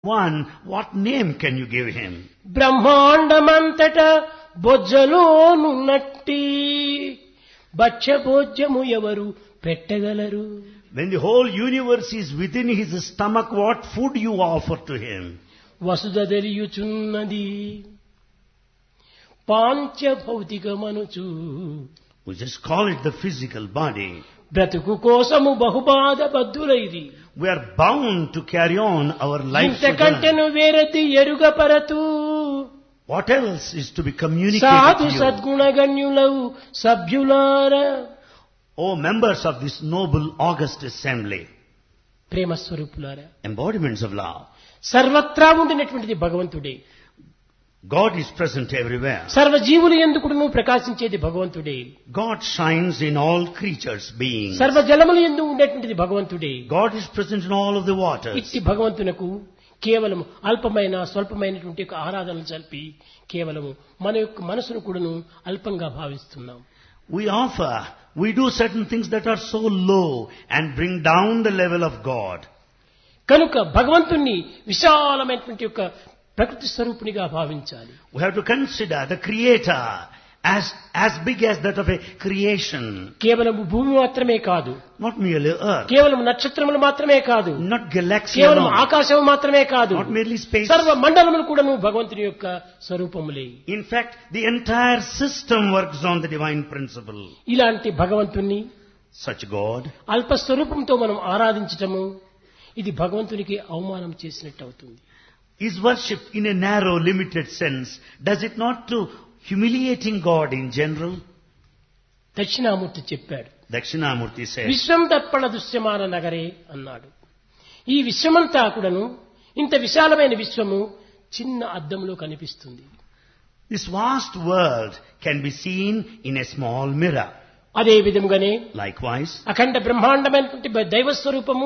one, what name can you give him? బ్రహ్మాండమంతట బొజ్జలోనున్నట్టి భక్ష్యభోజ్యము ఎవరు పెట్టగలరు When the whole universe is within his stomach, what food you offer to him? Vasudha తెలియుచున్నది పాంచభౌతికమనుచు We just call it the physical body. బ్రతుకు కోసము బహుబాధ బద్ధులైరి We are bound to carry on our life. ఇంతకంటెను వేరది ఎరుగపరతు What else is to be communicated సాధు to you? సద్గుణగణ్యులవు సభ్యులార O members of this noble august assembly, ప్రేమ స్వరూపులారా embodiments of love. సర్వత్రా ఉండినటువంటిది భగవంతుడే God is present everywhere. సర్వజీవులు ఎందుకును ప్రకాశించేది భగవంతుడే God shines in all creatures, beings. సర్వ జలములు ఎందు ఉండేటువంటిది భగవంతుడే God is present in all of the waters. ఇట్టి భగవంతునకు కేవలం అల్పమైన స్వల్పమైనటువంటి ఒక ఆరాధనలు చల్పి కేవలము మన యొక్క మనసును కూడాను అల్పంగా భావిస్తున్నాం We offer, we do certain things that are so low and bring down the level of God. కనుక భగవంతుణ్ణి విశాలమైనటువంటి యొక్క ప్రకృతి స్వరూపునిగా భావించాలి We have to consider the Creator as, as big as that of a creation, కేవలం భూమి మాత్రమే కాదు not merely earth, కేవలం నక్షత్రములు మాత్రమే కాదు not galaxy కేవలం alone, ఆకాశం మాత్రమే కాదు not merely space. సర్వ మండలములు కూడాను భగవంతుని యొక్క స్వరూపములే In fact, the entire system works on the divine principle. ఇలాంటి భగవంతుణ్ణి Such God, అల్ప స్వరూపంతో మనం ఆరాధించటము ఇది భగవంతునికి అవమానం చేసినట్టు అవుతుంది is worshipped in a narrow, limited sense. Does it not to humiliating God in general? Dakshinamurthy చెప్పాడు Dakshinamurti said, విశ్వం దర్పణ దృశ్యమాన నగరే అన్నాడు ఈ విశ్వమంతా కూడాను ఇంత విశాలమైన విశ్వము చిన్న అద్దంలో కనిపిస్తుంది This vast world can be seen in a small mirror. అదే విధముగానే Likewise, అఖండ బ్రహ్మాండమైనటువంటి దైవ స్వరూపము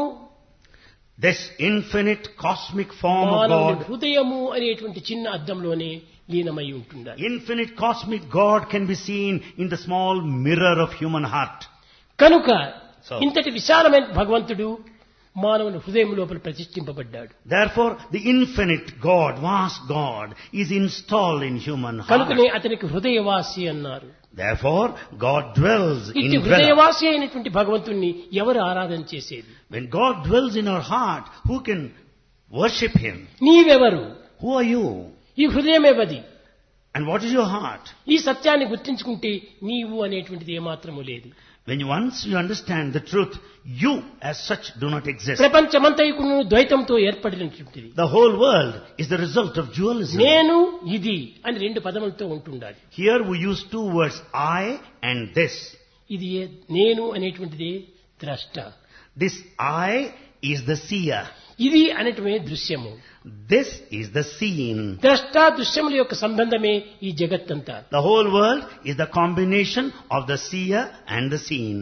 this infinite cosmic form of మానవుని God, హృదయము అనేటువంటి చిన్న అద్దంలోనే లీనమై ఉంటుండాలి infinite cosmic God can be seen in the small mirror of human heart. కనుక So- ఇంతటి విశాలమైన భగవంతుడు మానవుని హృదయం లోపల ప్రతిష్ఠింపబడ్డాడు Therefore, the infinite God, vast God, is installed in human heart. కనుకనే అతనికి హృదయవాసి అన్నారు Therefore, God dwells in ఇట్టి dweller. హృదయవాసి అయినటువంటి భగవంతుణ్ణి ఎవరు ఆరాధన చేసేది When God dwells in our heart, who can worship Him? నీవెవరు Who are you? ఈ హృదయమేవది And what is your heart? ఈ సత్యాన్ని గుర్తించుకుంటే నీవు అనేటువంటిది ఏమాత్రము లేదు When you, once you understand the truth, you as such do not exist. ప్రపంచమంతైకును ద్వైతంతో ఏర్పడినటువంటిది The whole world is the result of dualism. నేను ఇది అని రెండు పదములతో ఉంటుండాలి Here we use two words, I and this. ఇది ఏ- నేను అనేటువంటిది ద్రష్ట This I is the seer. ఇది అనేటమే దృశ్యము This is the seen. ద్రష్ట దృశ్యముల యొక్క సంబంధమే ఈ జగత్తంతా The whole world is the combination of the seer and the seen.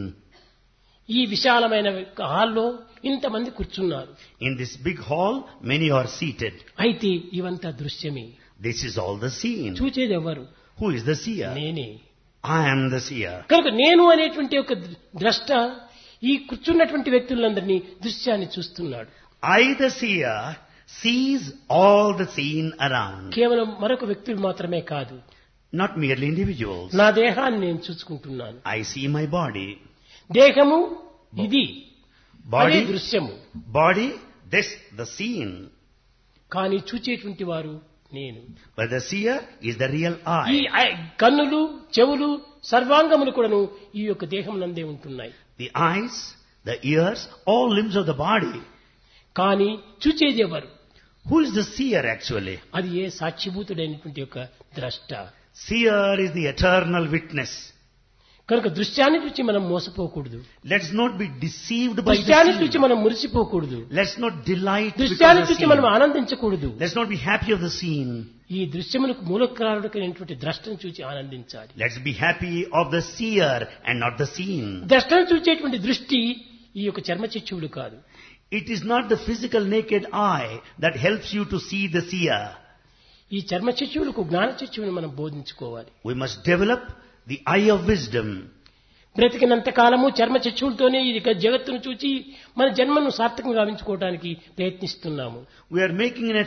ఈ విశాలమైన యొక్క హాల్లో ఇంతమంది కూర్చున్నారు In this big hall, many are seated. అయితే ఇవంతా దృశ్యమే This is all the seen. చూచేది ఎవరు Who is the seer? నేనే I am the seer. కనుక నేను అనేటువంటి ఒక ద్రష్ట ఈ కూర్చున్నటువంటి వ్యక్తులందరినీ దృశ్యాన్ని చూస్తున్నాడు I, the seer, sees all the seen around. కేవలం మరొక వ్యక్తులు మాత్రమే కాదు Not merely individuals. నా దేహాన్ని నేను చూసుకుంటున్నాను I see my body. దేహము ఇది అదే Body, దృశ్యము body, this, the seen. కానీ చూచేటువంటి వారు నేను But the seer is the real ఈ I. ఐ- కన్నులు చెవులు సర్వాంగములు కూడాను ఈ యొక్క దేహం నందే ఉంటున్నాయి The eyes, the ears, all limbs of the body. కానీ చూచేది ఎవరు Who is the seer actually? అది ఏ సాక్షిభూతుడైనటువంటి యొక్క ద్రష్ట Seer is the eternal witness. కనుక దృశ్యాన్ని చూచి మనం మోసపోకూడదు Let's not be deceived by దృశ్యాన్ని the చూచి seen. మనం మురిసిపోకూడదు Let's not delight because దృశ్యాన్ని of the చూచి మనం seen. ఆనందించకూడదు Let's not be happy of the seen. ఈ దృశ్యములకు మూలకారుడైనటువంటి ద్రష్టను చూచి ఆనందించాలి Let's be happy of the seer and not the seen. ద్రష్టను చూచేటువంటి దృష్టి ఈ యొక్క చర్మచిచ్చువులు కాదు It is not the physical naked eye that helps you to see the seer. ఈ చర్మచిచ్చువులకు జ్ఞానచిచ్చువుని మనం బోధించుకోవాలి We must develop the eye of wisdom. బ్రతికినంత కాలము చర్మ చచ్చువులతోనే ఈ జగత్తును చూచి మన జన్మను సార్థకంగా గావించుకోవడానికి ప్రయత్నిస్తున్నాము We are making an